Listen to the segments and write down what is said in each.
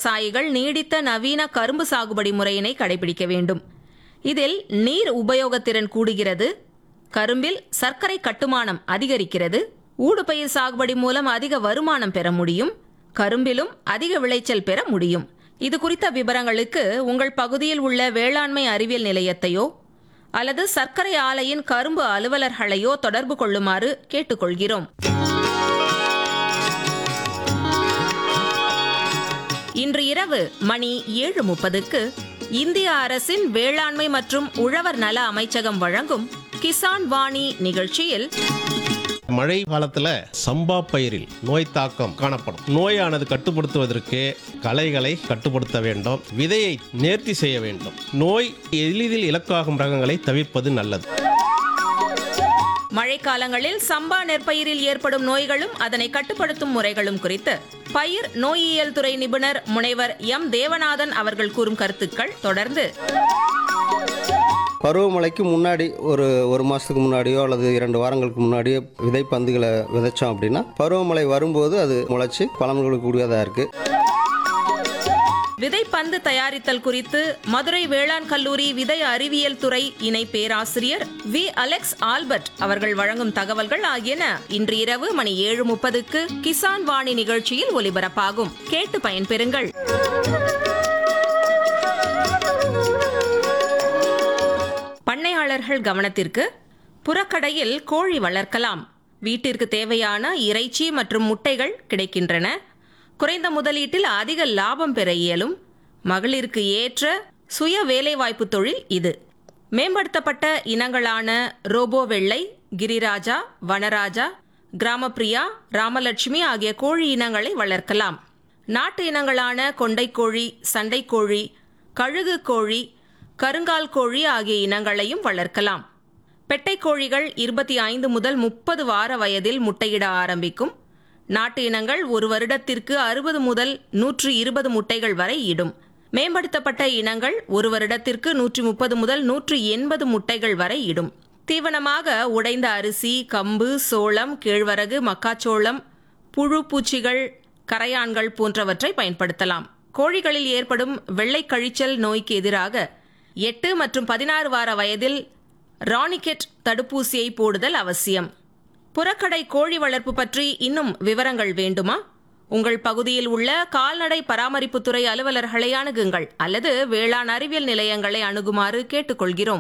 விவசாயிகள் நீடித்த நவீன கரும்பு சாகுபடி முறையினை கடைபிடிக்க வேண்டும் இதில் நீர் உபயோகத்திறன் கூடுகிறது கரும்பில் சர்க்கரை கட்டுமானம் அதிகரிக்கிறது ஊடுபயிர் சாகுபடி மூலம் அதிக வருமானம் பெற முடியும் கரும்பிலும் அதிக விளைச்சல் பெற முடியும் இது குறித்த விவரங்களுக்கு உங்கள் பகுதியில் உள்ள வேளாண்மை அறிவியல் நிலையத்தையோ அல்லது சர்க்கரை ஆலையின் கரும்பு அலுவலர்களையோ தொடர்பு கொள்ளுமாறு கேட்டுக்கொள்கிறோம் இன்று இரவு மணி ஏழு முப்பதுக்கு இந்திய அரசின் வேளாண்மை மற்றும் உழவர் நல அமைச்சகம் வழங்கும் கிசான் வாணி நிகழ்ச்சியில் மழை காலத்துல சம்பா பயிரில் நோய் தாக்கம் காணப்படும் நோயானது கட்டுப்படுத்துவதற்கு களைகளை கட்டுப்படுத்த வேண்டும் விதையை நேர்த்தி செய்ய வேண்டும் நோய் எளிதில் இலக்காகும் ரகங்களை தவிர்ப்பது நல்லது மழைக்காலங்களில் சம்பா நெற்பயிரில் ஏற்படும் நோய்களும் அதனை கட்டுப்படுத்தும் முறைகளும் குறித்து பயிர் நோயியல் துறை நிபுணர் முனைவர் எம் தேவநாதன் அவர்கள் கூறும் கருத்துக்கள் தொடர்ந்து பருவமழைக்கு முன்னாடி ஒரு ஒரு மாதத்துக்கு முன்னாடியோ அல்லது இரண்டு வாரங்களுக்கு முன்னாடியோ விதைப்பந்துகளை விதைச்சோம் அப்படின்னா பருவமழை வரும்போது அது முளைச்சி பலன் கொடுக்கக்கூடியதாக இருக்குது விதைப்பந்து தயாரித்தல் குறித்து மதுரை வேளாண் கல்லூரி விதை அறிவியல் துறை இணை பேராசிரியர் வி அலெக்ஸ் ஆல்பர்ட் அவர்கள் வழங்கும் தகவல்கள் ஆகியன இன்று இரவு மணி ஏழு முப்பதுக்கு கிசான் வாணி நிகழ்ச்சியில் ஒலிபரப்பாகும் கேட்டு பயன்பெறுங்கள் பண்ணையாளர்கள் கவனத்திற்கு புறக்கடையில் கோழி வளர்க்கலாம் வீட்டிற்கு தேவையான இறைச்சி மற்றும் முட்டைகள் கிடைக்கின்றன குறைந்த முதலீட்டில் அதிக லாபம் பெற இயலும் மகளிருக்கு ஏற்ற சுய வேலைவாய்ப்பு தொழில் இது மேம்படுத்தப்பட்ட இனங்களான ரோபோ வெள்ளை கிரிராஜா வனராஜா கிராமப்பிரியா ராமலட்சுமி ஆகிய கோழி இனங்களை வளர்க்கலாம் நாட்டு இனங்களான கொண்டைக்கோழி சண்டைக்கோழி கழுகு கோழி கருங்கால் கோழி ஆகிய இனங்களையும் வளர்க்கலாம் பெட்டைக் கோழிகள் இருபத்தி ஐந்து முதல் முப்பது வார வயதில் முட்டையிட ஆரம்பிக்கும் நாட்டு இனங்கள் ஒரு வருடத்திற்கு அறுபது முதல் நூற்று இருபது முட்டைகள் வரை இடும் மேம்படுத்தப்பட்ட இனங்கள் ஒரு வருடத்திற்கு நூற்றி முப்பது முதல் நூற்று எண்பது முட்டைகள் வரை இடும் தீவனமாக உடைந்த அரிசி கம்பு சோளம் கேழ்வரகு மக்காச்சோளம் புழு பூச்சிகள் கரையான்கள் போன்றவற்றை பயன்படுத்தலாம் கோழிகளில் ஏற்படும் வெள்ளை கழிச்சல் நோய்க்கு எதிராக எட்டு மற்றும் பதினாறு வார வயதில் ராணிகெட் தடுப்பூசியை போடுதல் அவசியம் புறக்கடை கோழி வளர்ப்பு பற்றி இன்னும் விவரங்கள் வேண்டுமா உங்கள் பகுதியில் உள்ள கால்நடை பராமரிப்புத்துறை அலுவலர்களை அணுகுங்கள் அல்லது வேளாண் அறிவியல் நிலையங்களை அணுகுமாறு கேட்டுக்கொள்கிறோம்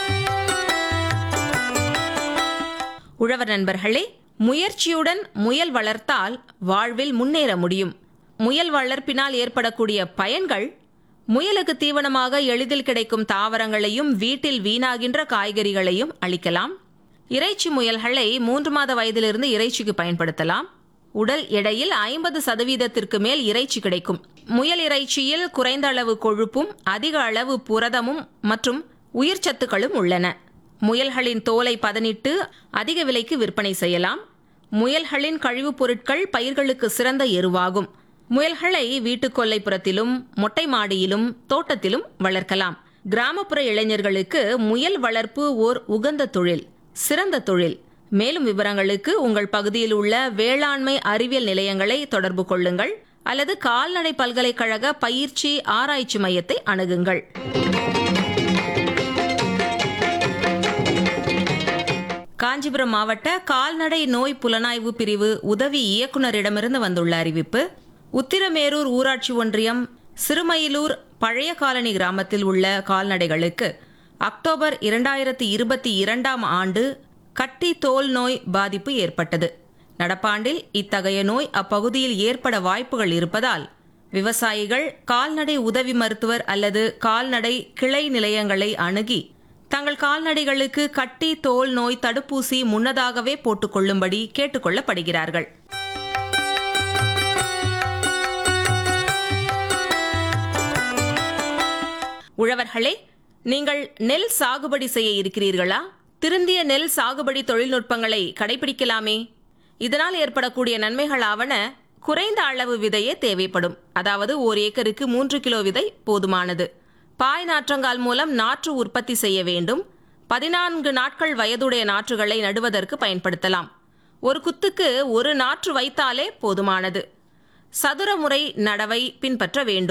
உழவர் நண்பர்களே முயற்சியுடன் முயல் வளர்த்தால் வாழ்வில் முன்னேற முடியும் முயல் வளர்ப்பினால் ஏற்படக்கூடிய பயன்கள் முயலுக்கு தீவனமாக எளிதில் கிடைக்கும் தாவரங்களையும் வீட்டில் வீணாகின்ற காய்கறிகளையும் அளிக்கலாம் இறைச்சி முயல்களை மூன்று மாத வயதிலிருந்து இறைச்சிக்கு பயன்படுத்தலாம் உடல் எடையில் ஐம்பது சதவீதத்திற்கு மேல் இறைச்சி கிடைக்கும் முயல் இறைச்சியில் குறைந்த அளவு கொழுப்பும் அதிக அளவு புரதமும் மற்றும் உயிர்ச்சத்துக்களும் உள்ளன முயல்களின் தோலை பதனிட்டு அதிக விலைக்கு விற்பனை செய்யலாம் முயல்களின் கழிவுப் பொருட்கள் பயிர்களுக்கு சிறந்த எருவாகும் முயல்களை வீட்டுக் கொல்லைப்புறத்திலும் மொட்டை மாடியிலும் தோட்டத்திலும் வளர்க்கலாம் கிராமப்புற இளைஞர்களுக்கு முயல் வளர்ப்பு ஓர் உகந்த தொழில் சிறந்த தொழில் மேலும் விவரங்களுக்கு உங்கள் பகுதியில் உள்ள வேளாண்மை அறிவியல் நிலையங்களை தொடர்பு கொள்ளுங்கள் அல்லது கால்நடை பல்கலைக்கழக பயிற்சி ஆராய்ச்சி மையத்தை அணுகுங்கள் காஞ்சிபுரம் மாவட்ட கால்நடை நோய் புலனாய்வு பிரிவு உதவி இயக்குனரிடமிருந்து வந்துள்ள அறிவிப்பு உத்திரமேரூர் ஊராட்சி ஒன்றியம் சிறுமயிலூர் பழைய காலனி கிராமத்தில் உள்ள கால்நடைகளுக்கு அக்டோபர் இரண்டாயிரத்தி இருபத்தி இரண்டாம் ஆண்டு கட்டி தோல் நோய் பாதிப்பு ஏற்பட்டது நடப்பாண்டில் இத்தகைய நோய் அப்பகுதியில் ஏற்பட வாய்ப்புகள் இருப்பதால் விவசாயிகள் கால்நடை உதவி மருத்துவர் அல்லது கால்நடை கிளை நிலையங்களை அணுகி தங்கள் கால்நடைகளுக்கு கட்டி தோல் நோய் தடுப்பூசி முன்னதாகவே போட்டுக்கொள்ளும்படி கேட்டுக்கொள்ளப்படுகிறார்கள் உழவர்களே நீங்கள் நெல் சாகுபடி செய்ய இருக்கிறீர்களா திருந்திய நெல் சாகுபடி தொழில்நுட்பங்களை கடைபிடிக்கலாமே இதனால் ஏற்படக்கூடிய நன்மைகளாவன குறைந்த அளவு விதையே தேவைப்படும் அதாவது ஒரு ஏக்கருக்கு மூன்று கிலோ விதை போதுமானது பாய் நாற்றங்கால் மூலம் நாற்று உற்பத்தி செய்ய வேண்டும் பதினான்கு நாட்கள் வயதுடைய நாற்றுகளை நடுவதற்கு பயன்படுத்தலாம் ஒரு குத்துக்கு ஒரு நாற்று வைத்தாலே போதுமானது சதுர முறை நடவை பின்பற்ற வேண்டும்